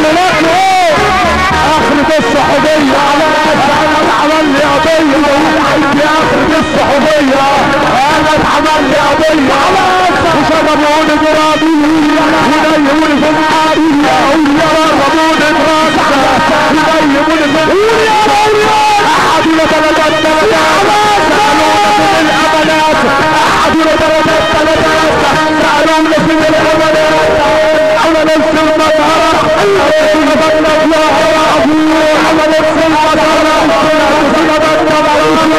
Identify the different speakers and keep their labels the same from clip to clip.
Speaker 1: لك ايه اخرة الصحوبية انا اتعمل لي قضية في اخرة الصحوبية انا اتعمل لي قضية وشربوني جرابي ونيموني في الحارية ويرغبوني براسة وينيموني في قول يا مريم احدنا درجات درجات سألونا في الامانات احدنا درجات درجات سألونا في الامانات على نفس المطهرة على بدنا الله العظيم على نفس المطهرة على بدنا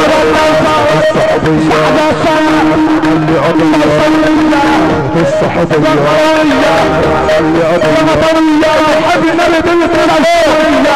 Speaker 1: الصحوبية اللي قضية حب النبي بنت الأسرية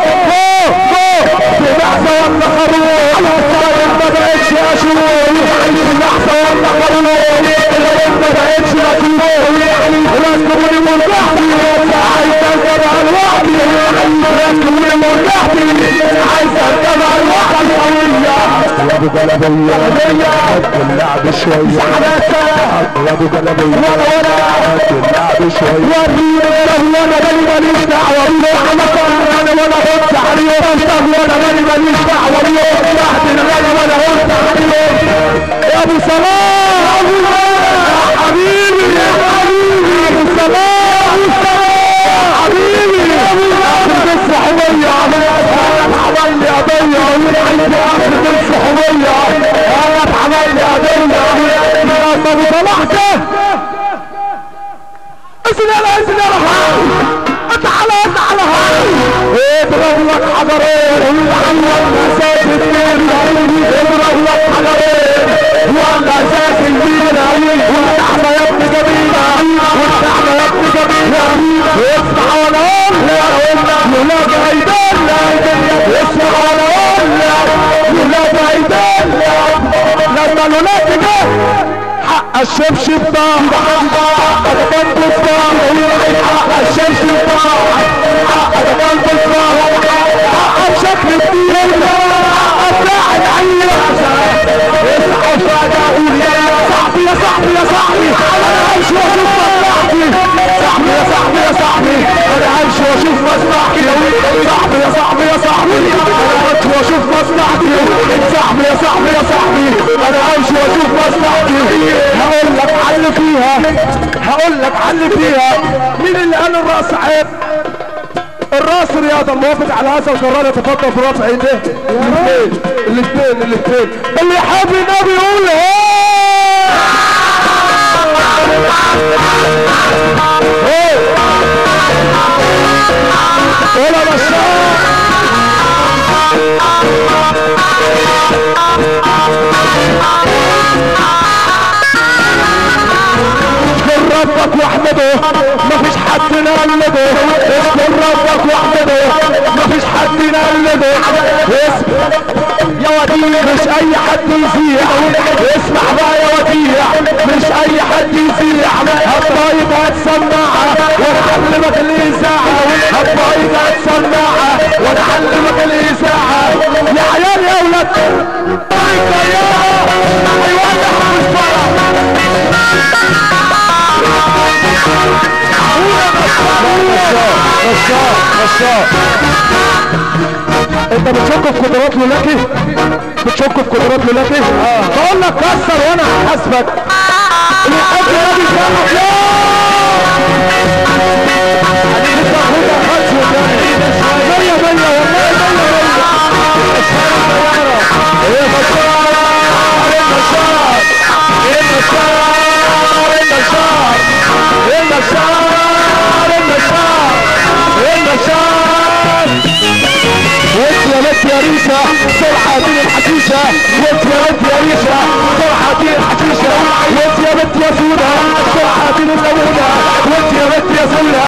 Speaker 1: في لحظة ولا خروج ما بقتش أشوف في لحظة ولا خروج ما بقتش أشوف ركبوني مرجحتي عايز أركب على الوحدي ركبوني مرجحتي عايز أركب على الوحدي قوية يا ابو جلبية حط اللعب شوية يا ابو جلبية حط اللعب شوية وريني وانا مالي ماليش دعوة بيه انا وانا قلت عليه وانا مالي ماليش دعوة بيه تحت الغلا وانا قلت عليه يا ابو صلاح ابو صلاح حبيبي يا حبيبي يا ابو صلاح حبيبي اخر الصحوبية عمل لي قضية اخر الصحوبية عمل لي قضية يا ابو صلاح ده اسم يلا اسم يلا تعالى تعالى اضرب لك حجرين وعلق اساس الدين اضرب لك حجرين وعلق اساس الدين والنعمة يا ابن جميلة والنعمة يا ابن جميلة اسمع ولا اقول ولاد عيدان اسمع ولا اقول ولاد عيدان لما الولاد جه حق الشبشب ضاع حق البنك ضاع حق الشبشب ضاع حق البنك ضاع حق بشكل كبير حق بتاع العين اصحى فجأة قول يا صاحبي يا صاحبي يا صاحبي انا همشي واشوف مصلحتي صاحبي يا صاحبي يا صاحبي انا همشي واشوف مصلحتي صاحبي يا صاحبي يا صاحبي انا همشي واشوف مصلحتي صاحبي يا صاحبي يا صاحبي انا همشي واشوف مصلحتي هقول لك حل فيها هقول لك حل فيها مين اللي قال الراس عيب الراس رياضة موافق على هذا القرار يتفضل برفع ايديه الاثنين الاثنين الاثنين اللي يحب النبي يقول ايه ولا بشار اذكر ربك واحمده مفيش حد نقلده اذكر ربك واحمده مفيش حد نقلده اسم يا وديع مش اي حد يزيع اسمع بقى يا وديع مش اي حد يزيع هالطايب هتسمعها ونعلمك الاذاعه هالطايب هتسمعها ونعلمك الاذاعه يا عيال يا ولاد طيب يا ايوه بشار بشار انت بتشك في قدرات لولاكي بتشك في قدرات لولاكي اه بقول لك كسر وانا هحاسبك اللي يحب النبي يسقف لا لسه خدها خدش مية مية والله مية مية ايه بشار ايه بشار ايه بشار ايه بشار ايه بشار النشاط وانت يا بنت يا ريشة سرعة دين الحشيشة وانت يا بنت يا ريشة سرعة دين الحشيشة وانت يا بنت يا سودة سرعة دين اللونة وانت يا بنت يا سودة